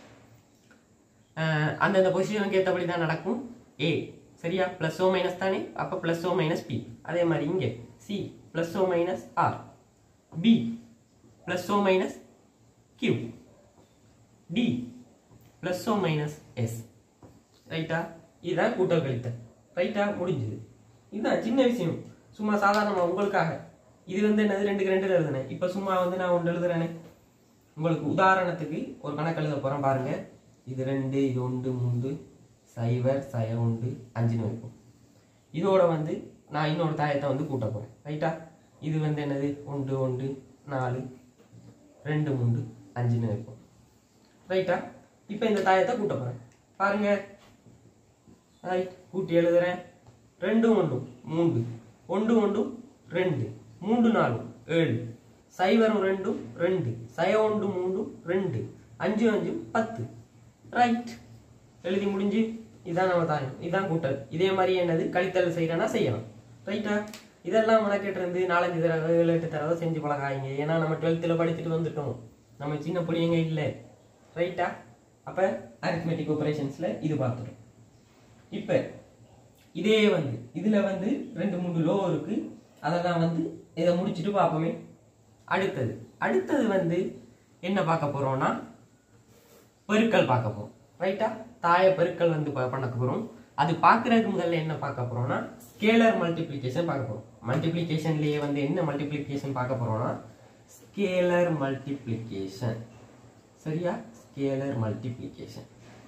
அஹ் அந்தந்த பொசிஷனுக்கு ஏற்றபடி தான் நடக்கும் ஏ சரியா ப்ளஸ் ஓ மைனஸ் தானே அப்போ ப்ளஸ் ஓ மைனஸ் பி அதே மாதிரி இங்கே C plus O minus R B plus O minus Q D plus O minus S ரைட்டா இதுதான் கூட்டல் கழித்தல் ரைட்டா முடிஞ்சுது இதுதான் சின்ன விஷயம் சும்மா சாதாரணமாக உங்களுக்காக இது வந்து என்னது ரெண்டுக்கு ரெண்டு எழுதுனேன் இப்போ சும்மா வந்து நான் ஒன்று எழுதுறேனே உங்களுக்கு உதாரணத்துக்கு ஒரு கணக்கு எழுத போகிறேன் பாருங்க இது ரெண்டு இது ஒன்று மூன்று சைவர் சய ஒன்று அஞ்சுன்னு வைப்போம் இதோட வந்து நான் இன்னொரு தாயத்தை வந்து கூட்ட போகிறேன் ரைட்டா இது வந்து என்னது ஒன்று ஒன்று நாலு ரெண்டு மூன்று அஞ்சுன்னு வைப்போம் ரைட்டா இப்போ இந்த தாயத்தை கூட்ட போகிறேன் பாருங்க ரைட் கூட்டி எழுதுறேன் ரெண்டு ஒன்றும் மூன்று ஒன்று ஒன்றும் ரெண்டு மூன்று நாலும் ஏழு சைவரும் ரெண்டும் ரெண்டு சய ஒன்று மூன்றும் ரெண்டு அஞ்சு அஞ்சும் பத்து ரைட் எழுதி முடிஞ்சு இதான் நம்ம தாயம் இதான் கூட்டல் இதே மாதிரி என்னது கழித்தல் செய்யறேன்னா செய்யலாம் ரைட்டா இதெல்லாம் மெனக்கெட்டு இருந்து நாலஞ்சு தடவை ஏழு எட்டு தடவை செஞ்சு பழகாதீங்க ஏன்னா நம்ம டுவெல்த்தில் படிச்சுட்டு வந்துட்டோம் நம்ம சின்ன பிள்ளைங்க இல்லை ரைட்டா அப்போ அரித்மெட்டிக் ஆப்ரேஷன்ஸில் இது பார்த்துட்டோம் இப்போ இதே வந்து இதில் வந்து ரெண்டு மூணு லோ இருக்கு அதெல்லாம் வந்து இதை முடிச்சுட்டு பார்ப்போமே அடுத்தது அடுத்தது வந்து என்ன பார்க்க போறோம்னா பெருக்கல் பார்க்க போறோம் ரைட்டா தாய பெருக்கல் வந்து ப- பண்ண போறோம் அது பார்க்கறதுக்கு முதல்ல என்ன பார்க்க போறோம்னா ஸ்கேலர் மல்டிப்ளிகேஷன் பார்க்க போறோம் மல்டிப்ளிகேஷன்லயே வந்து என்ன மல்டிப்ளிகேஷன் பார்க்க போறோம்னா ஸ்கேலர் மல்டிப்ளிகேஷன் சரியா ஸ்கேலர் மல்டிப்ளிகேஷன்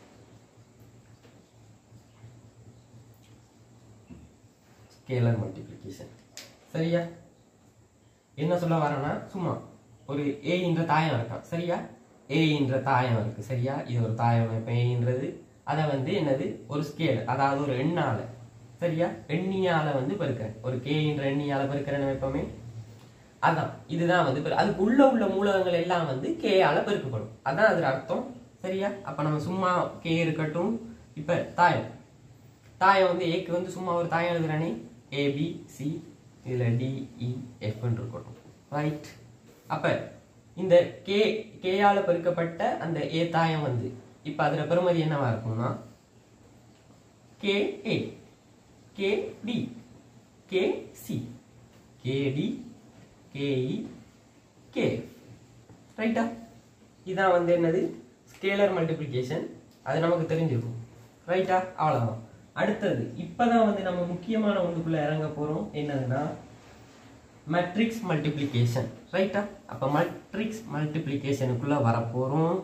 ஸ்கேலர் மல்டிப்ளிகேஷன் சரியா என்ன சொல்ல வரேன்னா சும்மா ஒரு ஏ என்ற தாயம் இருக்கான் சரியா ஏ என்ற தாயம் இருக்கு சரியா இது ஒரு தாயம் இப்போ ஏன்றது அதை வந்து என்னது ஒரு ஸ்கேல் அதாவது ஒரு எண்ணால சரியா எண்ணியால வந்து பெருக்கிறேன் ஒரு கே என்ற எண்ணியால பெருக்கிறேன்னு வைப்போமே அதான் இதுதான் வந்து பெரு- அதுக்கு உள்ள உள்ள மூலகங்கள் எல்லாம் வந்து கே ஆல பெருக்கப்படும் அதான் அதுல அர்த்தம் சரியா அப்ப நம்ம சும்மா கே இருக்கட்டும் இப்ப தாயம் தாயம் வந்து ஏக்கு வந்து சும்மா ஒரு தாயம் எழுதுறானே ஏபி சி இதுல டி இ எஃப் இருக்கட்டும் ரைட் அப்ப இந்த கே கேயால பெருக்கப்பட்ட அந்த ஏ தாயம் வந்து இப்ப அதுல பெருமதி என்னவா இருக்கும்னா K A K D K C K D K E K ரைட்டா இதான் வந்து என்னது ஸ்கேலர் மல்டிப்ளிகேஷன் அது நமக்கு தெரிஞ்சிருக்கும் ரைட்டா அவ்வளவுதான் அடுத்தது இப்பதான் வந்து நம்ம முக்கியமான ஒன்றுக்குள்ள இறங்க போறோம் என்னதுன்னா மேட்ரிக்ஸ் மல்டிப்ளிகேஷன் ரைட்டா அப்ப மேட்ரிக்ஸ் மல்டிப்ளிகேஷனுக்குள்ள வரப்போறோம்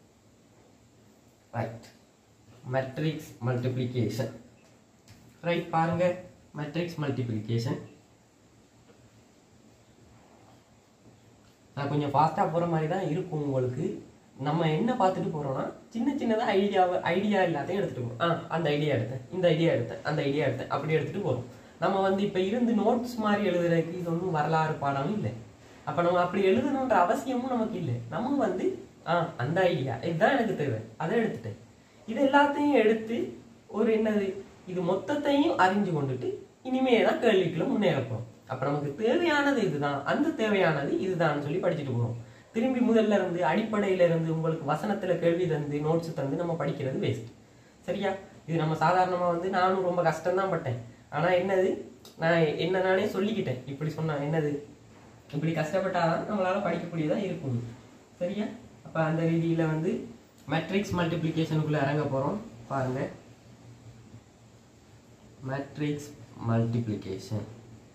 ரைட் மேட்ரிக்ஸ் மல்டிப்ளிகேஷன் ரைட் பாருங்க மேட்ரிக்ஸ் மல்டிப்ளிகேஷன் நான் கொஞ்சம் ஃபாஸ்ட்டாக போகிற மாதிரி தான் இருக்கும் உங்களுக்கு நம்ம என்ன பார்த்துட்டு போகிறோம்னா சின்ன சின்னதாக ஐடியாவை ஐடியா எல்லாத்தையும் எடுத்துகிட்டு போகிறோம் ஆ அந்த ஐடியா எடுத்தேன் இந்த ஐடியா எடுத்தேன் அந்த ஐடியா எடுத்தேன் அப்படி எடுத்துகிட்டு போகிறோம் நம்ம வந்து இப்போ இருந்து நோட்ஸ் மாதிரி எழுதுறதுக்கு இது ஒன்றும் வரலாறு பாடமும் இல்லை அப்போ நம்ம அப்படி எழுதணுன்ற அவசியமும் நமக்கு இல்லை நம்ம வந்து ஆ அந்த ஐடியா இதுதான் எனக்கு தேவை அதை எடுத்துட்டேன் இது எல்லாத்தையும் எடுத்து ஒரு என்னது இது மொத்தத்தையும் அறிஞ்சு கொண்டுட்டு இனிமே தான் கேள்விக்குள்ள முன்னேற போறோம் அப்ப நமக்கு தேவையானது இதுதான் அந்த தேவையானது இதுதான் சொல்லி படிச்சுட்டு போறோம் திரும்பி முதல்ல இருந்து அடிப்படையில இருந்து உங்களுக்கு வசனத்துல கேள்வி தந்து நோட்ஸ் தந்து நம்ம படிக்கிறது வேஸ்ட் சரியா இது நம்ம சாதாரணமா வந்து நானும் ரொம்ப கஷ்டம்தான் பட்டேன் ஆனா என்னது நான் என்ன நானே சொல்லிக்கிட்டேன் இப்படி சொன்னா என்னது இப்படி கஷ்டப்பட்டாதான் நம்மளால படிக்கக்கூடியதா இருக்கும் சரியா அப்ப அந்த ரீதியில வந்து மேட்ரிக்ஸ் மல்டிப்ளிகேஷனுக்குள்ள இறங்க போறோம் பாருங்க மேட்ரிக்ஸ் மல்டிப்ளிகேஷன்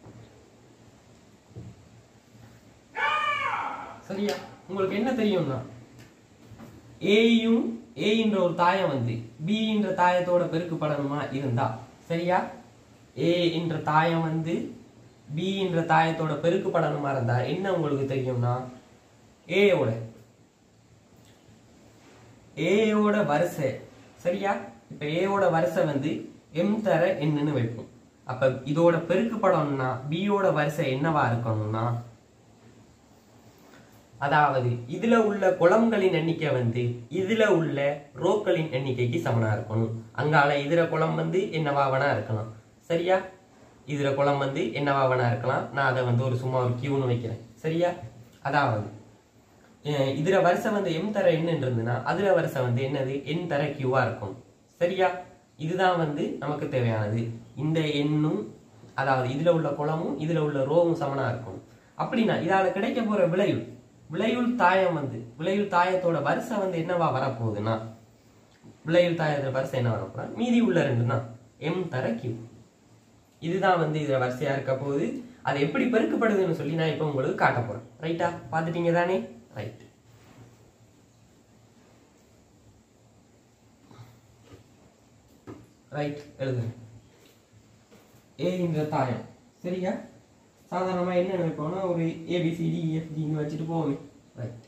சரியா உங்களுக்கு என்ன தெரியும்னா ஏயும் ஏன்ற ஒரு தாயம் வந்து பி என்ற தாயத்தோட பெருக்கப்படணுமா இருந்தா சரியா ஏ என்ற தாயம் வந்து பி என்ற தாயத்தோட பெருக்கப்படணுமா இருந்தா என்ன உங்களுக்கு தெரியும்னா ஏயோட ஏயோட வரிசை சரியா இப்ப ஏயோட வரிசை வந்து எம் தர என்னன்னு வைப்போம் அப்ப இதோட பெருக்கப்படணும்னா பியோட வரிசை என்னவா இருக்கணும்னா அதாவது இதுல உள்ள குளம்களின் எண்ணிக்கை வந்து இதுல உள்ள ரோக்களின் எண்ணிக்கைக்கு சமனா இருக்கணும் அங்கால இதுல குளம் வந்து என்னவாவனா இருக்கலாம் சரியா இதுல குளம் வந்து என்னவாவனா இருக்கலாம் நான் அதை வந்து ஒரு சும்மா ஒரு கியூன்னு வைக்கிறேன் சரியா அதாவது அஹ் இதுல வரிசை வந்து எம் தர எண்ணு இருந்ததுன்னா அதுல வரிசை வந்து என்னது என் தர கியூவா இருக்கும் சரியா இதுதான் வந்து நமக்கு தேவையானது இந்த எண்ணும் அதாவது இதுல உள்ள குளமும் இதுல உள்ள ரோவும் சமனா இருக்கும் அப்படின்னா இதால கிடைக்க போற விளையுள் விளையுள் தாயம் வந்து விளையுள் தாயத்தோட வரிசை வந்து என்னவா வரப்போகுதுன்னா விளையுள் தாயத்தோட வரிசை என்ன வரப்போறா மீதி உள்ள ரெண்டு தான் எம் தர கியூ இதுதான் வந்து இதுல வரிசையா இருக்க போகுது அது எப்படி பெருக்கப்படுதுன்னு சொல்லி நான் இப்போ உங்களுக்கு காட்ட போறேன் ரைட்டா பார்த்துட்டீங்க தானே ரைட் ரைட் எழுதுங்க ஏ என்ற தாயம் சரியா சாதாரணமா என்ன நினைப்போம்னா ஒரு ஏபிசிடி இஎஃப்ஜின்னு வச்சுட்டு போவோமே ரைட்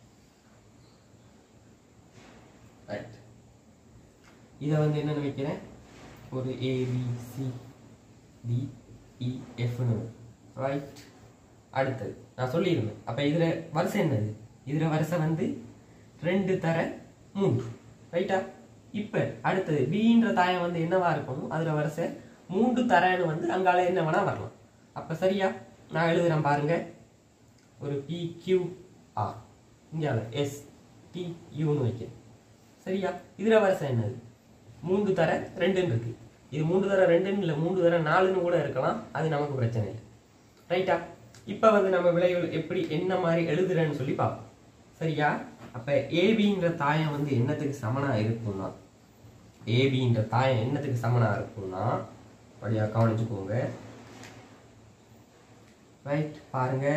ரைட் இதை வந்து என்ன வைக்கிறேன் ஒரு ஏபிசி டி இஎஃப்னு ரைட் அடுத்தது நான் சொல்லியிருந்தேன் அப்ப இதுல வரிசை என்னது இதுல வரிசை வந்து ரெண்டு தர மூன்று ரைட்டா இப்ப அடுத்தது பின்ற தாயம் வந்து என்னவா இருக்கணும் அதுல வரிசை மூன்று தரன்னு வந்து அங்கால என்ன வேணா வரலாம் அப்ப சரியா நான் எழுதுறேன் பாருங்க ஒரு பி கியூ ஆர் இந்தியாவில் எஸ் டி யூன்னு வைக்கிறேன் சரியா இதுல வரிசை என்னது மூன்று தர ரெண்டுன்னு இருக்கு இது மூன்று தர ரெண்டுன்னு இல்லை மூன்று தர நாலுன்னு கூட இருக்கலாம் அது நமக்கு பிரச்சனை இல்லை ரைட்டா இப்போ வந்து நம்ம விளைவுகள் எப்படி என்ன மாதிரி எழுதுறேன்னு சொல்லி பார்ப்போம் சரியா அப்ப ஏபின்ற தாயம் வந்து என்னத்துக்கு சமனா இருக்கும்னா ஏபின்ற தாயம் என்னத்துக்கு சமனா இருக்கும்னா அப்படியா கவனிச்சுக்கோங்க ரைட் பாருங்க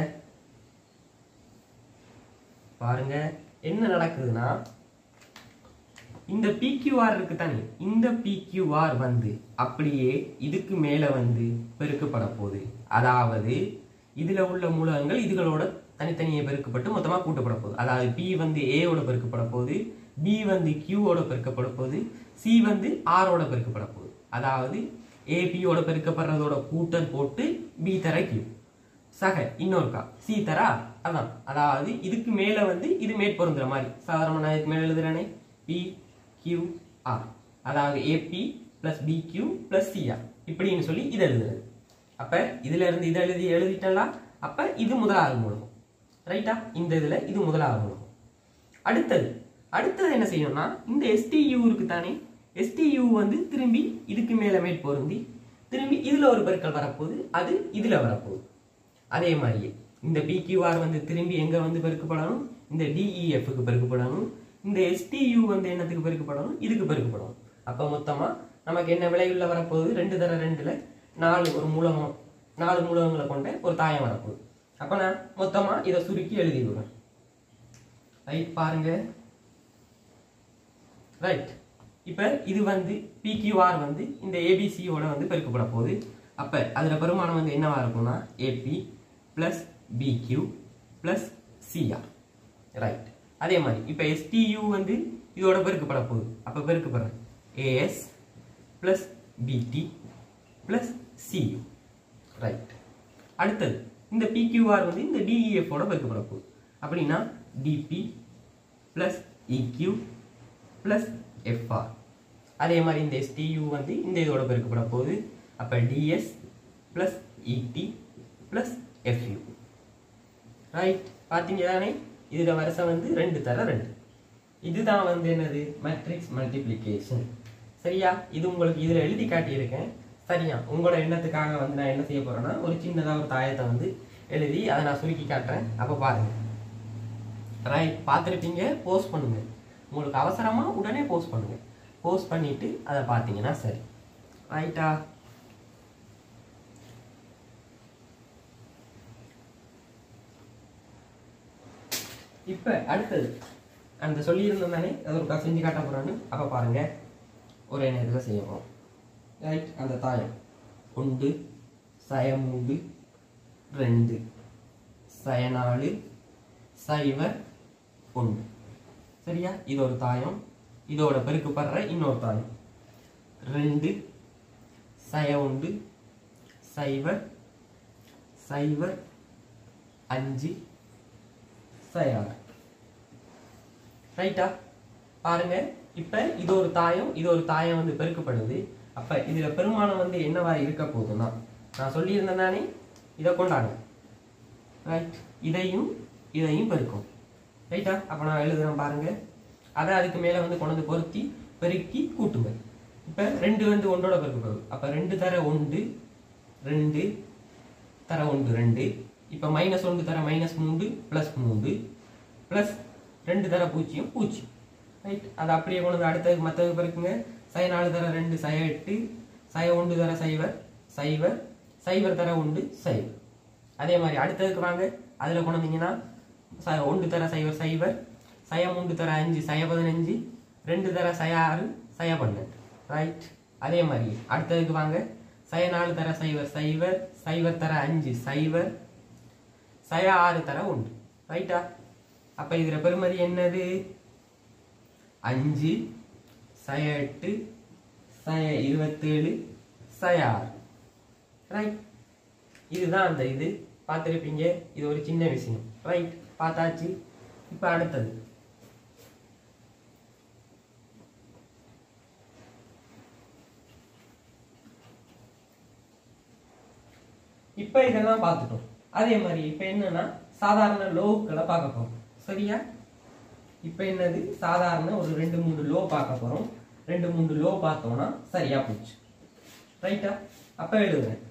பாருங்க என்ன நடக்குதுன்னா இந்த பிக்யூஆர் இருக்கு தானே இந்த பிக்யூஆர் வந்து அப்படியே இதுக்கு மேல வந்து பெருக்கப்பட போகுது அதாவது இதுல உள்ள மூலகங்கள் இதுகளோட தனித்தனியே பெருக்கப்பட்டு மொத்தமா கூட்டப்பட போகுது அதாவது பி வந்து ஏயோட பெருக்கப்பட போகுது பி வந்து கியூவோட பெருக்கப்பட போகுது சி வந்து ஆரோட பெருக்கப்பட போகுது அதாவது ஏபியோட பெருக்கப்படுறதோட கூட்டல் போட்டு பி தர கியூ சக இன்னொருக்கா சி தரா அதான் அதாவது இதுக்கு மேல வந்து இது மேற்பொருந்துற மாதிரி சாதாரண நான் இதுக்கு மேல எழுதுறேனே பி கியூ ஆர் அதாவது A B plus P Q plus C R இப்படின்னு சொல்லி இதை எழுதுறது அப்ப இதுல இருந்து இதை எழுதி எழுதிட்டா அப்ப இது முதலாவது மூலகம் ரைட்டா இந்த இதுல இது முதலாவது மூலகம் அடுத்தது அடுத்தது என்ன செய்யணும்னா இந்த எஸ்டியூ இருக்கு தானே எஸ்டியூ வந்து திரும்பி இதுக்கு மேல மேற்பொருந்தி திரும்பி இதுல ஒரு பெருக்கல் வரப்போகுது அது இதுல வரப்போகுது அதே மாதிரியே இந்த பிக்யூஆர் வந்து திரும்பி எங்க வந்து பெருக்கப்படணும் இந்த டிஇஎஃப்க்கு பெருக்கப்படணும் இந்த எஸ்டியூ வந்து என்னத்துக்கு பெருக்கப்படணும் இதுக்கு பெருக்கப்படணும் அப்ப மொத்தமா நமக்கு என்ன விளைவுள்ள வரப்போகுது ரெண்டு தர ரெண்டுல நாலு ஒரு மூலகம் நாலு மூலகங்களை கொண்ட ஒரு தாயம் வரப்போகுது அப்ப நான் மொத்தமா இதை சுருக்கி எழுதி விடுறேன் ரைட் பாருங்க ரைட் இப்ப இது வந்து பிக்யூஆர் வந்து இந்த ஏபிசியோட வந்து பெருக்கப்பட போகுது அப்ப அதுல பெருமானம் வந்து என்னவா இருக்கும்னா A B plus P Q plus C R right அதே மாதிரி இப்போ எஸ்டியூ வந்து இதோட பெருக்கப்பட போகுது அப்போ பெருக்கப்படுறேன் A S plus P T plus C U right அடுத்தது இந்த பிக்யூஆர் வந்து இந்த டிஇஎஃபோட பெருக்கப்பட போகுது அப்படின்னா D P plus E Q plus F R அதே மாதிரி இந்த எஸ்டியூ வந்து இந்த இதோட பெருக்கப்பட போகுது அப்போ D S plus E T plus F U right பார்த்தீங்க தானே இதில் வருஷம் வந்து ரெண்டு தர ரெண்டு இதுதான் வந்து என்னது மேட்ரிக்ஸ் மல்டிப்ளிகேஷன் சரியா இது உங்களுக்கு இதில் எழுதி காட்டியிருக்கேன் சரியா உங்களோட எண்ணத்துக்காக வந்து நான் என்ன செய்ய போறேன்னா ஒரு சின்னதாக ஒரு தாயத்தை வந்து எழுதி அதை நான் சுருக்கி காட்டுறேன் அப்போ பாருங்க ரைட் பார்த்துருப்பீங்க போஸ்ட் பண்ணுங்க உங்களுக்கு அவசரமா உடனே போஸ்ட் பண்ணுங்க போஸ்ட் பண்ணிட்டு அதை பார்த்தீங்கன்னா சரி ரைட்டா இப்போ அடுத்தது அந்த சொல்லியிருந்தோம் தானே அது ஒரு செஞ்சு காட்ட போறான்னு அப்போ பாருங்க ஒரே நேரத்தில் செய்ய போகிறோம் ரைட் அந்த தாயம் ஒன்று சயம் மூன்று ரெண்டு சய நாலு சைவர் ஒன்று சரியா இது ஒரு தாயம் இதோட பெருக்கப்படுற இன்னொரு தாயம் ரெண்டு சய ஒன்று சைவர் சைவர் அஞ்சு சயாறு ரைட்டா பாருங்க இப்ப இது ஒரு தாயம் இது ஒரு தாயம் வந்து பெருக்கப்படுது அப்ப இதுல பெருமானம் வந்து என்னவா இருக்க போகுதுன்னா நான் சொல்லியிருந்தேன் தானே இதை கொண்டாடுங்க ரைட் இதையும் இதையும் பெருக்கும் ரைட்டா அப்ப நான் எழுதுறேன் பாருங்க அதை அதுக்கு மேல வந்து கொண்டு வந்து பொருத்தி பெருக்கி கூட்டுங்க இப்ப ரெண்டு வந்து ஒன்றோட பெருக்கப்படுது அப்ப ரெண்டு தர ஒன்று ரெண்டு தர ஒன்று ரெண்டு இப்போ மைனஸ் ஒன்று தர மைனஸ் மூன்று ப்ளஸ் மூன்று ப்ளஸ் ரெண்டு தர பூஜ்ஜியம் பூஜ்ஜியம் ரைட் அதை அப்படியே கொண்டு வந்து அடுத்தது மற்றது பிறக்குங்க சய நாலு தர ரெண்டு சய எட்டு சய ஒன்று தர சைவர் சைவர் சைவர் தர ஒன்று சைவர் அதே மாதிரி அடுத்ததுக்கு வாங்க அதில் கொண்டு வந்தீங்கன்னா ச ஒன்று தர சைவர் சைவர் சய மூன்று தர அஞ்சு சய பதினஞ்சு ரெண்டு தர சய ஆறு சய பன்னெண்டு ரைட் அதே மாதிரி அடுத்ததுக்கு வாங்க சய நாலு தர சைவர் சைவர் சைவர் தர அஞ்சு சைவர் சய ஆறு தர ஒன்று ரைட்டா அப்ப இதுல பெருமதி என்னது அஞ்சு சய எட்டு சய இருபத்தேழு சய ஆறு ரைட் இதுதான் அந்த இது பார்த்துருப்பீங்க இது ஒரு சின்ன விஷயம் ரைட் பார்த்தாச்சு இப்ப அடுத்தது இப்ப இதெல்லாம் பார்த்துட்டோம் அதே மாதிரி இப்ப என்னன்னா சாதாரண லோக்களை பார்க்க போறோம் சரியா இப்ப என்னது சாதாரண ஒரு ரெண்டு மூணு லோ பார்க்க போறோம் ரெண்டு மூணு லோ பார்த்தோம்னா சரியா போச்சு ரைட்டா அப்ப எழுதுறேன்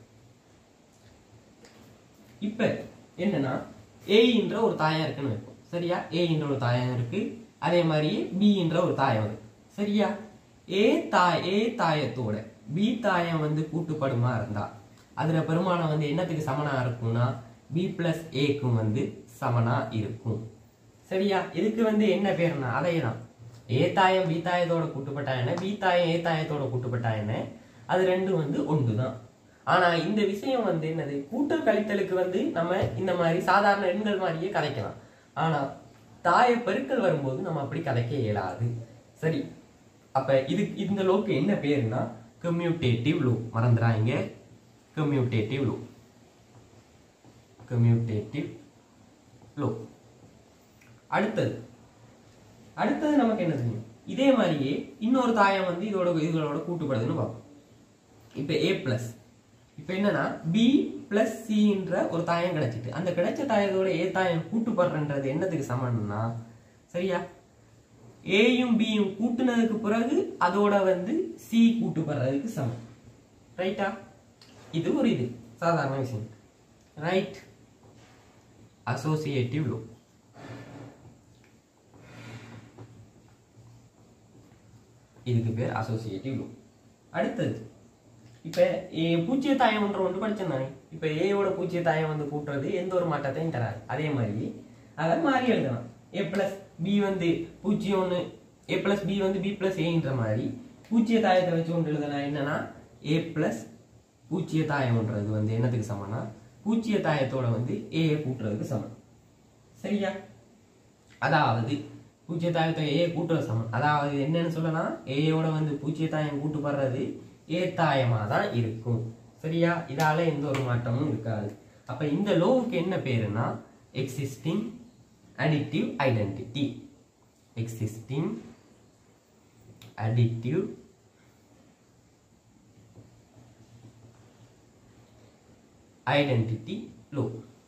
இப்ப என்னன்னா ஏன்ற ஒரு தாயம் இருக்குன்னு வைப்போம் சரியா ஏன்ற ஒரு தாயம் இருக்கு அதே மாதிரியே பின்ற ஒரு தாயம் இருக்கு சரியா ஏ தாய் ஏ தாயத்தோட பி தாயம் வந்து கூட்டுப்படுமா இருந்தா அதுல பெருமானம் வந்து என்னத்துக்கு சமனா இருக்கும்னா பி பிளஸ் ஏக்கும் வந்து சமனா இருக்கும் சரியா இதுக்கு வந்து என்ன பேருனா அதே தான் ஏ தாயம் பி தாயத்தோட கூட்டுப்பட்டா என்ன பி தாயம் ஏ தாயத்தோட கூட்டுப்பட்டா என்ன அது ரெண்டும் வந்து ஒன்று தான் ஆனா இந்த விஷயம் வந்து என்னது கூட்டல் கழித்தலுக்கு வந்து நம்ம இந்த மாதிரி சாதாரண எண்கள் மாதிரியே கதைக்கலாம் ஆனா தாய பெருக்கல் வரும்போது நம்ம அப்படி கதைக்க இயலாது சரி அப்ப இது இந்த லோக்கு என்ன பேருனா கம்யூட்டேட்டிவ் லோ மறந்துடாங்க கம்யூட்டேட்டிவ் லோ கம்யூட்டேட்டிவ் லோ அடுத்தது அடுத்தது நமக்கு என்ன தெரியும் இதே மாதிரியே இன்னொரு தாயம் வந்து இதோட இதுகளோட கூட்டுப்படுதுன்னு பார்ப்போம் இப்போ ஏ பிளஸ் இப்போ என்னன்னா பி பிளஸ் சின்ற ஒரு தாயம் கிடைச்சிட்டு அந்த கிடைச்ச தாயத்தோட ஏ தாயம் கூட்டுப்படுறன்றது என்னத்துக்கு சமம்னா சரியா ஏயும் பியும் கூட்டுனதுக்கு பிறகு அதோட வந்து சி கூட்டுப்படுறதுக்கு சமம் ரைட்டா இது ஒரு இது சாதாரண விஷயம் ரைட் அசோசியேட்டிவ் லோ இதுக்கு பேர் அசோசியேட்டிவ் லோ அடுத்தது இப்போ பூச்சிய தாயம் ஒன்று ஒன்று படிச்சேன் தானே இப்போ ஏயோட பூச்சிய தாயம் வந்து கூட்டுறது எந்த ஒரு மாற்றத்தையும் தராது அதே மாதிரி அதை மாறி எழுதலாம் ஏ பிளஸ் பி வந்து பூஜ்ஜியம் ஒன்று ஏ பிளஸ் பி வந்து பி பிளஸ் ஏன்ற மாதிரி பூச்சிய தாயத்தை வச்சு ஒன்று எழுதலாம் என்னன்னா ஏ பிளஸ் பூச்சிய தாயம்ன்றது வந்து என்னத்துக்கு சமம்னா பூச்சிய தாயத்தோட வந்து ஏ கூட்டுறதுக்கு சமம் சரியா அதாவது பூஜ்ஜியத்தாயத்தை ஏ கூட்டுற சமம் அதாவது என்னன்னு சொல்லலாம் ஏயோட வந்து பூஜ்ஜியத்தாயம் கூட்டுப்படுறது ஏத்தாயமா தான் இருக்கும் சரியா இதால எந்த ஒரு மாற்றமும் இருக்காது அப்ப இந்த லோவுக்கு என்ன பேருனா existing additive identity existing additive identity law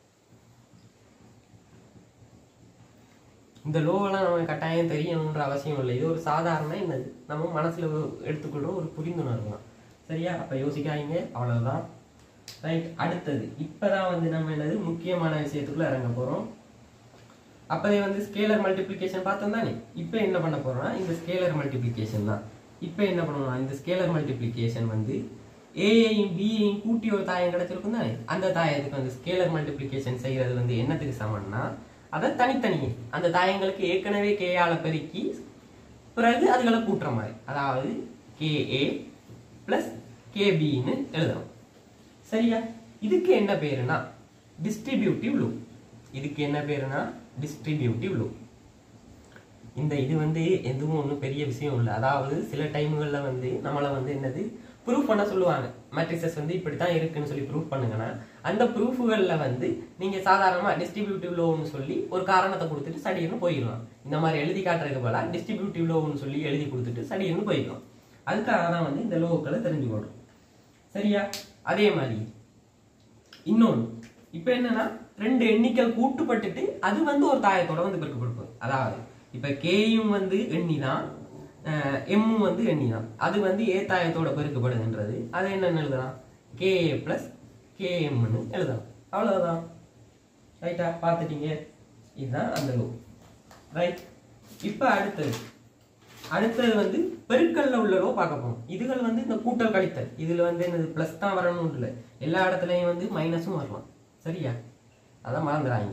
இந்த லோவெல்லாம் நம்ம கட்டாயம் தெரியணுன்ற அவசியம் இல்லை இது ஒரு சாதாரண என்னது நம்ம மனசுல எடுத்துக்கொள்ற ஒரு புரிந்துணர்வு தான் சரியா அப்ப யோசிக்காதீங்க அவ்வளவுதான் ரைட் அடுத்தது இப்பதான் வந்து நம்ம என்னது முக்கியமான விஷயத்துக்குள்ள இறங்க போறோம் அப்பதே வந்து ஸ்கேலர் மல்டிப்ளிகேஷன் பார்த்தோம் தானே இப்போ என்ன பண்ண போறோம்னா இந்த ஸ்கேலர் மல்டிப்ளிகேஷன் தான் இப்போ என்ன பண்ணணும் இந்த ஸ்கேலர் மல்டிப்ளிகேஷன் வந்து ஏஐயும் பிஐயும் கூட்டி ஒரு தாயம் கிடைச்சிருக்கும் தானே அந்த தாயத்துக்கு வந்து ஸ்கேலர் மல்டிப்ளிகேஷன் செய்யறது வந்து என்னத்துக்கு சமம்னா அதை தனித்தனியே அந்த தாயங்களுக்கு ஏற்கனவே கேஆல பெருக்கி பிறகு அதுகளை கூட்டுற மாதிரி அதாவது கேஏ பிளஸ் கேபின்னு எழுதணும் சரியா இதுக்கு என்ன பேருனா டிஸ்ட்ரிபியூட்டிவ் லூப் இதுக்கு என்ன பேருனா டிஸ்ட்ரிபியூட்டிவ் லூப் இந்த இது வந்து எதுவும் ஒன்றும் பெரிய விஷயம் இல்லை அதாவது சில டைம்களில் வந்து நம்மளை வந்து என்னது ப்ரூஃப் பண்ண சொல்லுவாங்க மேட்ரிசஸ் வந்து இப்படி தான் இருக்குன்னு சொல்லி ப்ரூஃப் பண்ணுங்கன்னா அந்த ப்ரூஃப்களில் வந்து நீங்கள் சாதாரணமாக டிஸ்ட்ரிபியூட்டிவ் லோன்னு சொல்லி ஒரு காரணத்தை கொடுத்துட்டு சடின்னு போயிடலாம் இந்த மாதிரி எழுதி காட்டுறதுக்கு போல டிஸ்ட்ரிபியூட்டிவ் லோன்னு சொல்லி எழுதி கொடுத்துட்டு சடின்னு போயிடலாம் அதுக்காக தான் வந்து இந்த லோக்களை தெரிஞ்சுக்கணும் சரியா அதே மாதிரி இன்னொன்று இப்போ என்னன்னா ரெண்டு எண்ணிக்கை கூட்டுப்பட்டுட்டு அது வந்து ஒரு தாயத்தோட வந்து பெருக்கப்படுப்போம் அதாவது இப்போ கேயும் வந்து எண்ணி தான் எம்மும் வந்து எண்ணி தான் அது வந்து ஏ தாயத்தோட பெருக்கப்படுதுன்றது அதை என்னன்னு எழுதலாம் கேஏ பிளஸ் கேஎம்னு எழுதலாம் அவ்வளவுதான் ரைட்டா பார்த்துட்டீங்க இதுதான் அந்த லோ ரைட் இப்போ அடுத்தது அடுத்தது வந்து பெருக்கல்ல உள்ள ரோ பார்க்க போறோம் இதுகள் வந்து இந்த கூட்டல் கழித்தல் இதுல வந்து என்னது பிளஸ் தான் வரணும் இல்லை எல்லா இடத்துலயும் வந்து மைனஸும் வரலாம் சரியா அதான் மறந்துடாங்க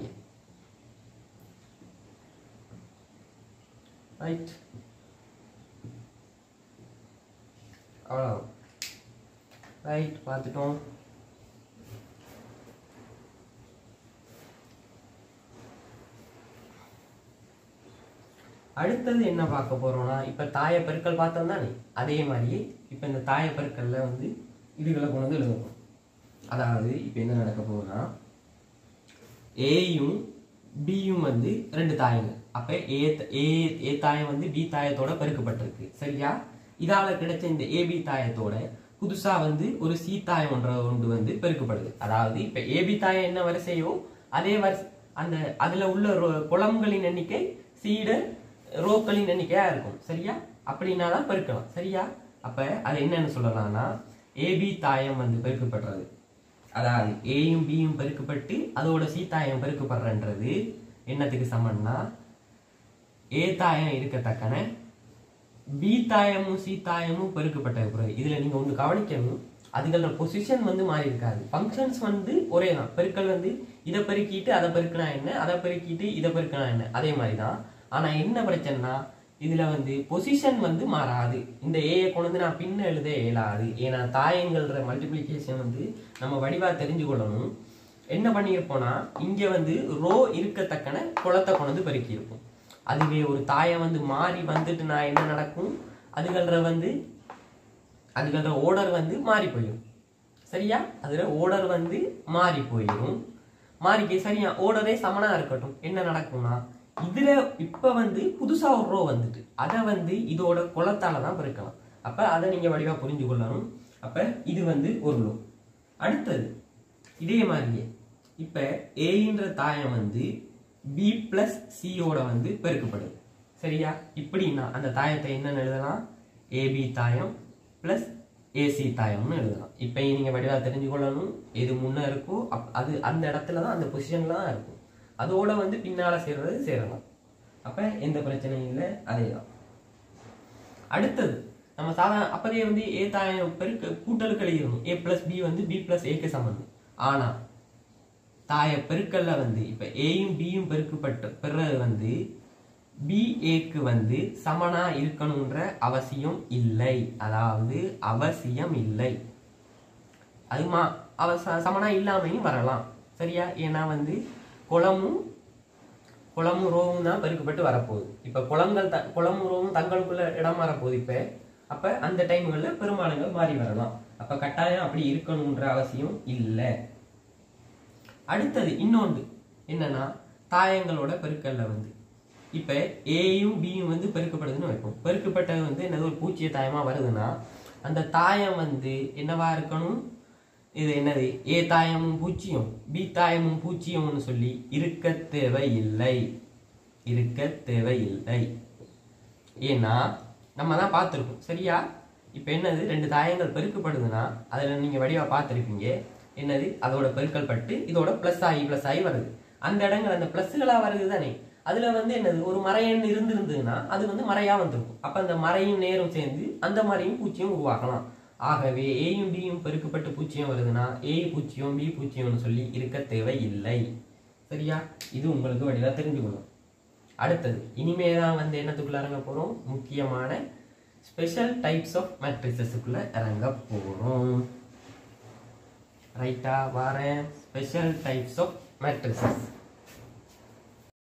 ரைட் அவ்வளோ ரைட் பார்த்துட்டோம் அடுத்தது என்ன பார்க்க போறோம்னா இப்ப தாய பெருக்கல் பார்த்தோம் தானே அதே மாதிரியே இப்ப இந்த தாய பெருக்கல்ல வந்து இதுகளை கொண்டு வந்து எழுதணும் அதாவது இப்ப என்ன நடக்க போகுதுன்னா ஏயும் பியும் வந்து ரெண்டு தாயங்கள் அப்ப ஏ ஏ ஏ தாயம் வந்து பி தாயத்தோட பெருக்கப்பட்டிருக்கு சரியா இதால கிடைச்ச இந்த ஏபி தாயத்தோட புதுசா வந்து ஒரு சி தாயம் ஒன்ற ஒன்று வந்து பெருக்கப்படுது அதாவது இப்ப ஏபி தாயம் என்ன வரிசையோ அதே வரிசை அந்த அதுல உள்ள ரோ- குளம்களின் எண்ணிக்கை சீட ரோக்களின் எண்ணிக்கையா இருக்கும் சரியா அப்படின்னா தான் பெருக்கலாம் சரியா அப்ப அது என்னன்னு சொல்லலாம்னா ஏபி தாயம் வந்து பெருக்கப்படுறது அதாவது ஏயும் பியும் பெருக்கப்பட்டு அதோட சி தாயம் பெருக்கப்படுறன்றது என்னத்துக்கு சமம்னா ஏ தாயம் இருக்கத்தக்கன பி தாயமும் சி தாயமும் பெருக்கப்பட்ட பிறகு இதுல நீங்க ஒண்ணு கவனிக்கணும் அதுகளோட பொசிஷன் வந்து மாறி இருக்காது ஃபங்க்ஷன்ஸ் வந்து ஒரே தான் பெருக்கல் வந்து இதை பெருக்கிட்டு அதை பெருக்கினா என்ன அதை பெருக்கிட்டு இதை பெருக்கினா என்ன அதே மாதிரி தான் ஆனா என்ன பிரச்சனைனா இதுல வந்து பொசிஷன் வந்து மாறாது இந்த ஏயை கொண்டு வந்து நான் பின்ன எழுத இயலாது ஏன்னா தாயங்கள்ன்ற மல்டிப்ளிகேஷன் வந்து நம்ம வடிவா தெரிஞ்சு கொள்ளணும் என்ன பண்ணியிருப்போம்னா இங்க வந்து ரோ இருக்கத்தக்கன குளத்தை கொண்டு வந்து பெருக்கி இருப்போம் அதுவே ஒரு தாயை வந்து மாறி வந்துட்டு நான் என்ன நடக்கும் அதுகள வந்து அதுகள ஓர்டர் வந்து மாறி போயிடும் சரியா அதுல ஓர்டர் வந்து மாறி போயிடும் மாறிக்கு சரியா ஓர்டரே சமனா இருக்கட்டும் என்ன நடக்கும்னா இதுல இப்ப வந்து புதுசா ஒரு ரோ வந்துட்டு அதை வந்து இதோட குலத்தால தான் பெருக்கலாம் அப்ப அதை நீங்க வடிவா புரிஞ்சு கொள்ளணும் அப்ப இது வந்து ஒரு ரோ அடுத்தது இதே மாதிரியே இப்ப ஏன்ற தாயம் வந்து பி பிளஸ் சியோட வந்து பெருக்கப்படுது சரியா இப்படின்னா அந்த தாயத்தை என்னன்னு எழுதலாம் ஏபி தாயம் பிளஸ் ஏசி தாயம்னு எழுதலாம் இப்போ நீங்க வடிவா தெரிஞ்சு கொள்ளணும் எது முன்ன இருக்கோ அப் அது அந்த இடத்துல தான் அந்த பொசிஷன்ல தான் இருக்கும் அதோட வந்து பின்னால சேர்றது சேரலாம் அப்ப எந்த பிரச்சனையும் இல்லை அதே தான் அடுத்தது நம்ம சாதாரண அப்பதே வந்து ஏ தாயம் பெருக்க கூட்டலுக்கு எழுதிடணும் ஏ பிளஸ் பி வந்து பி பிளஸ் ஏக்கு சமம் ஆனா தாய பெருக்கல்ல வந்து இப்ப ஏயும் பியும் பெருக்கப்பட்ட பிறகு வந்து பி ஏக்கு வந்து சமனா இருக்கணும்ன்ற அவசியம் இல்லை அதாவது அவசியம் இல்லை அது மா அவ ச- சமனா இல்லாமையும் வரலாம் சரியா ஏன்னா வந்து குளமும் குளமும் ரோவும் தான் பெருக்கப்பட்டு வரப்போகுது இப்போ குளங்கள் த குளமும் ரோவும் தங்களுக்குள்ள இடம் மாறப்போகுது இப்போ அப்போ அந்த டைம்களில் பெருமானங்கள் மாறி வரலாம் அப்போ கட்டாயம் அப்படி இருக்கணுன்ற அவசியம் இல்லை அடுத்தது இன்னொன்று என்னன்னா தாயங்களோட பெருக்கல்ல வந்து இப்போ ஏயும் பியும் வந்து பெருக்கப்படுதுன்னு வைப்போம் பெருக்கப்பட்டது வந்து என்னது ஒரு பூச்சிய தாயமா வருதுன்னா அந்த தாயம் வந்து என்னவா இருக்கணும் இது என்னது ஏ தாயமும் பூச்சியும் பி தாயமும் பூச்சியம்னு சொல்லி இருக்க தேவையில்லை இருக்க தேவையில்லை ஏன்னா நம்ம தான் பார்த்துருக்கோம் சரியா இப்போ என்னது ரெண்டு தாயங்கள் பெருக்கப்படுதுன்னா அதில் நீங்கள் வடிவாக பார்த்துருப்பீங்க என்னது அதோட பெருக்கல் பட்டு இதோட ப்ளஸ் ஆகி ப்ளஸ் ஆகி வருது அந்த இடங்கள் அந்த ப்ளஸ்களாக வருது தானே அதில் வந்து என்னது ஒரு மறையன் இருந்திருந்ததுன்னா அது வந்து மறையாக வந்திருக்கும் அப்போ அந்த மறையும் நேரும் சேர்ந்து அந்த மறையும் பூச்சியும் உருவாக்கலாம் ஆகவே ஏயும் பியும் பெருக்கப்பட்டு பூச்சியம் வருதுன்னா ஏ பூச்சியம் பி பூச்சியம்னு சொல்லி இருக்க தேவையில்லை சரியா இது உங்களுக்கு வடிவாக தெரிஞ்சுக்கணும் அடுத்தது இனிமே தான் வந்து என்னத்துக்குள்ள இறங்க போகிறோம் முக்கியமான ஸ்பெஷல் டைப்ஸ் ஆஃப் மேட்ரிசஸுக்குள்ள இறங்க போகிறோம் ரைட்டா வரேன் ஸ்பெஷல் டைப்ஸ் ஆஃப் மேட்ரிசஸ்